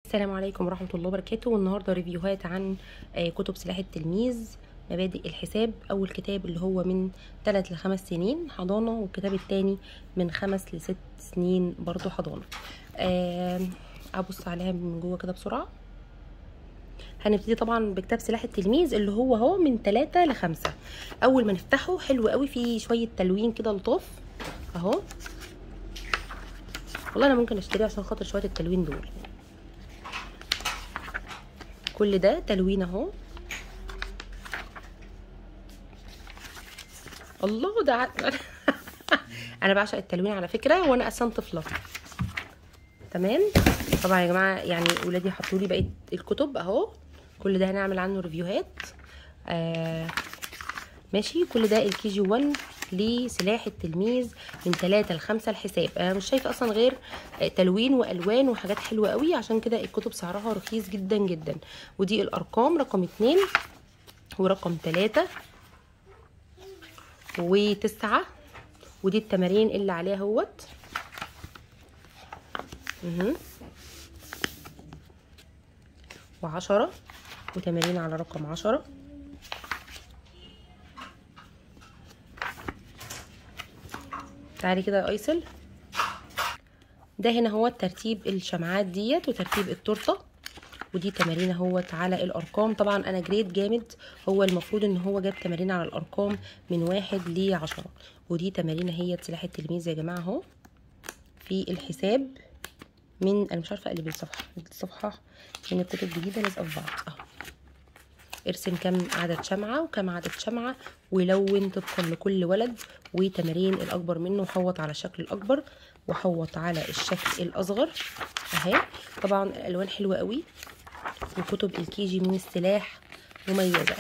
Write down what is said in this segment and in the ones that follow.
السلام عليكم ورحمة الله وبركاته والنهاردة ريفيوهات عن آه، كتب سلاح التلميذ مبادئ الحساب أول كتاب اللي هو من 3 لخمس سنين حضانة والكتاب التاني من خمس لست سنين برضو حضانة آه، أبص عليها من جوه كده بسرعة هنبتدي طبعا بكتاب سلاح التلميذ اللي هو هو من 3 لخمسة أول ما نفتحه حلو قوي فيه شوية تلوين كده لطاف أهو والله أنا ممكن أشتريه عشان خاطر شوية التلوين دول كل ده تلوين اهو الله ده ع... انا بعشق التلوين على فكره وانا اصلا طفله تمام طبعا يا جماعه يعني ولادي حطوا لي بقيه الكتب اهو كل ده هنعمل عنه ريفيوهات آه ماشي كل ده الكي جي 1 لسلاح التلميذ من 3 ل 5 الحساب انا مش شايفه اصلا غير تلوين والوان وحاجات حلوه قوي عشان كده الكتب سعرها رخيص جدا جدا ودي الارقام رقم 2 ورقم 3 و9 ودي التمارين اللي عليها اهوت وعشرة وتمارين على رقم عشرة تعالي كده يا ايسل ده هنا هو ترتيب الشمعات ديت وترتيب التورته ودي تمارين اهوت على الارقام طبعا انا جريد جامد هو المفروض ان هو جاب تمارين على الارقام من واحد لعشرة ودي تمارين اهي سلاح التلميذ يا جماعه اهو في الحساب من انا مش عارفه اقلب الصفحه الصفحه من الكتب الجديده لازقه في بعض اهو ارسم كم عدد شمعة وكم عدد شمعة ولون طبقا لكل ولد وتمارين الأكبر منه وحوط على الشكل الأكبر وحوط على الشكل الأصغر أهي طبعا الألوان حلوة قوي وكتب الكيجي من السلاح مميزة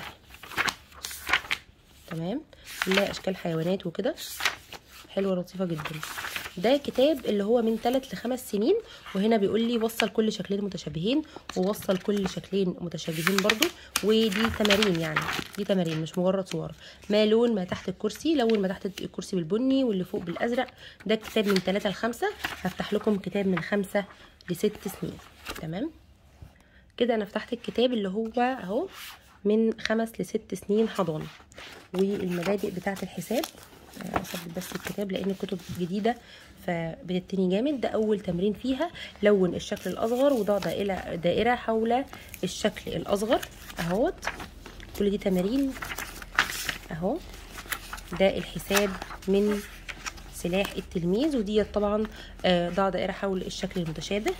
تمام كلها أشكال حيوانات وكده حلوة لطيفة جدا ده كتاب اللي هو من 3 لخمس سنين وهنا بيقول لي وصل كل شكلين متشابهين ووصل كل شكلين متشابهين برضو ودي تمارين يعني دي تمارين مش مجرد صور ما لون ما تحت الكرسي لون ما تحت الكرسي بالبني واللي فوق بالازرق ده كتاب من 3 لخمسة هفتح لكم كتاب من 5 لست سنين تمام كده انا فتحت الكتاب اللي هو اهو من خمس لست سنين حضانه والمبادئ بتاعه الحساب اثبت بس الكتاب لان الكتب جديده فبتتني جامد ده اول تمرين فيها لون الشكل الاصغر وضع دائره دائره حول الشكل الاصغر اهوت كل دي تمارين اهو ده الحساب من سلاح التلميذ وديت طبعا ضع دائره حول الشكل المتشابه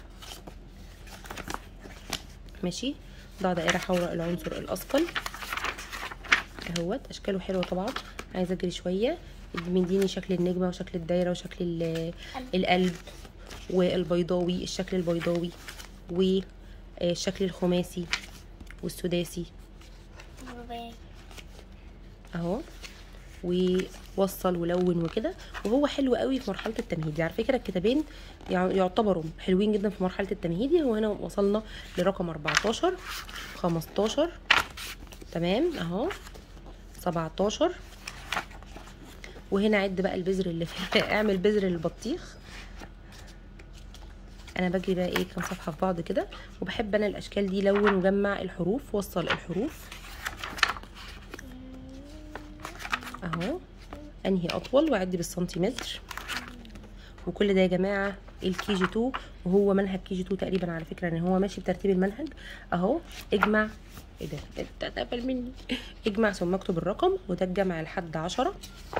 ماشي ضع دائره حول العنصر الاثقل اهوت اشكاله حلوه طبعا عايزه اجري شويه مديني شكل النجمه وشكل الدايره وشكل القلب والبيضاوي الشكل البيضاوي والشكل الخماسي والسداسي اهو ووصل ولون وكده وهو حلو قوي في مرحله التمهيدي على فكره الكتابين يعتبروا حلوين جدا في مرحله التمهيدي هو هنا وصلنا لرقم 14 15 تمام اهو 17 وهنا عد بقى البذر اللي فيه اعمل بذر للبطيخ انا بجري بقى ايه كام صفحه في بعض كده وبحب انا الاشكال دي لون وجمع الحروف وصل الحروف اهو انهي اطول واعد بالسنتيمتر وكل ده يا جماعه الكي جي 2 وهو منهج كي جي 2 تقريبا على فكره ان هو ماشي بترتيب المنهج اهو اجمع ايه ده انت تقفل مني اجمع ثم اكتب الرقم وده الجمع لحد عشرة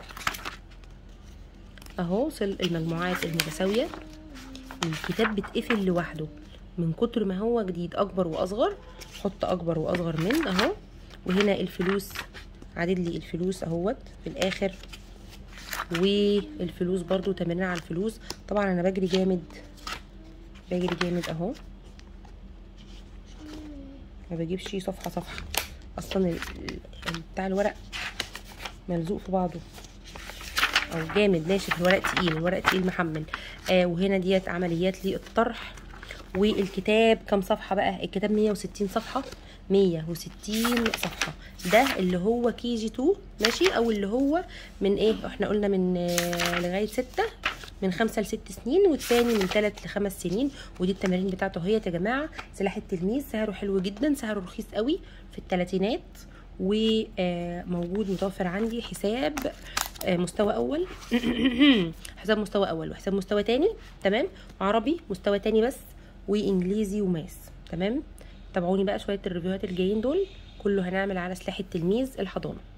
اهو وصل المجموعات المتساويه الكتاب بتقفل لوحده من كتر ما هو جديد اكبر واصغر حط اكبر واصغر من اهو وهنا الفلوس عدد لي الفلوس اهوت في الاخر والفلوس برضو تمرين على الفلوس طبعا انا بجري جامد بجري جامد اهو ما بجيبش صفحه صفحه اصلا بتاع الورق ملزوق في بعضه او جامد ناشف الورق تقيل الورق تقيل محمل آه وهنا ديت عمليات للطرح والكتاب كام صفحه بقى الكتاب 160 صفحه 160 صفحه ده اللي هو كي جي 2 ماشي او اللي هو من ايه احنا قلنا من آه لغايه 6 من خمسة لست سنين والتاني من ثلاث لخمس سنين ودي التمارين بتاعته هي يا جماعه سلاح التلميذ سعره حلو جدا سعره رخيص قوي في الثلاثينات وموجود متوفر عندي حساب آه، مستوى اول حساب مستوى اول وحساب مستوى تاني تمام عربي مستوى تاني بس وانجليزي وماس تمام تابعوني بقى شويه الريفيوهات الجايين دول كله هنعمل على سلاح التلميذ الحضانه